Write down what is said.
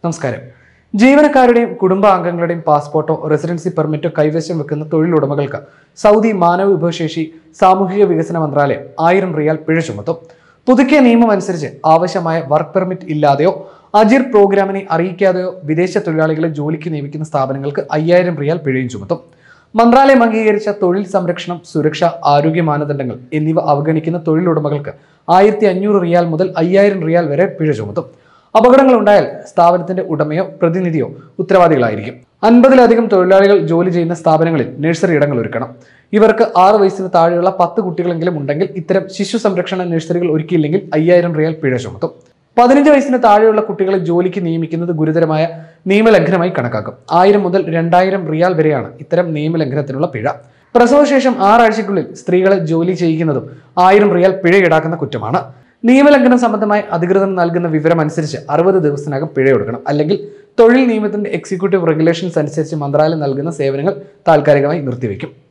നമസ്കാരം ജീവനക്കാരുടെയും കുടുംബാംഗങ്ങളുടെയും പാസ്പോർട്ടോ റെസിഡൻസി പെർമിറ്റോ കൈവശം വെക്കുന്ന തൊഴിലുടമകൾക്ക് സൗദി മാനവ വിഭവശേഷി സാമൂഹിക വികസന മന്ത്രാലയം ആയിരം റിയാൽ പിഴ ചുമത്തും പുതുക്കിയ നിയമം അനുസരിച്ച് ആവശ്യമായ വർക്ക് പെർമിറ്റ് ഇല്ലാതെയോ അജിർ പ്രോഗ്രാമിനെ അറിയിക്കാതെയോ വിദേശ തൊഴിലാളികളെ ജോലിക്ക് നിയമിക്കുന്ന സ്ഥാപനങ്ങൾക്ക് അയ്യായിരം റിയാൽ പിഴയും ചുമത്തും മന്ത്രാലയം അംഗീകരിച്ച തൊഴിൽ സംരക്ഷണം സുരക്ഷ ആരോഗ്യ മാനദണ്ഡങ്ങൾ എന്നിവ അവഗണിക്കുന്ന തൊഴിലുടമകൾക്ക് ആയിരത്തി അഞ്ഞൂറ് റിയാൽ മുതൽ അയ്യായിരം റിയാൽ വരെ പിഴ ചുമത്തും അപകടങ്ങൾ ഉണ്ടായാൽ സ്ഥാപനത്തിന്റെ ഉടമയോ പ്രതിനിധിയോ ഉത്തരവാദികളായിരിക്കും അൻപതിലധികം തൊഴിലാളികൾ ജോലി ചെയ്യുന്ന സ്ഥാപനങ്ങളിൽ നഴ്സറി ഇടങ്ങൾ ഒരുക്കണം ഇവർക്ക് ആറ് വയസ്സിന് താഴെയുള്ള പത്ത് കുട്ടികളെങ്കിലും ഉണ്ടെങ്കിൽ ഇത്തരം ശിശു സംരക്ഷണ നഴ്സറികൾ ഒരുക്കിയില്ലെങ്കിൽ അയ്യായിരം റിയാൽ പിഴ ചുമത്തും പതിനഞ്ച് വയസ്സിന് താഴെയുള്ള കുട്ടികളെ ജോലിക്ക് നിയമിക്കുന്നത് ഗുരുതരമായ നിയമലംഘനമായി കണക്കാക്കും ആയിരം മുതൽ രണ്ടായിരം റിയാൽ വരെയാണ് ഇത്തരം നിയമലംഘനത്തിനുള്ള പിഴ പ്രസവശേഷം ആറാഴ്ചയ്ക്കുള്ളിൽ സ്ത്രീകളെ ജോലി ചെയ്യിക്കുന്നതും ആയിരം റിയാൽ പിഴ ഈടാക്കുന്ന കുറ്റമാണ് നിയമലംഘനം സംബന്ധമായി അധികൃതർ നൽകുന്ന വിവരം അനുസരിച്ച് അറുപത് ദിവസത്തിനകം പിഴ കൊടുക്കണം അല്ലെങ്കിൽ തൊഴിൽ നിയമത്തിന്റെ എക്സിക്യൂട്ടീവ് റെഗുലേഷൻസ് അനുസരിച്ച് മന്ത്രാലയം നൽകുന്ന സേവനങ്ങൾ താൽക്കാലികമായി നിർത്തിവെക്കും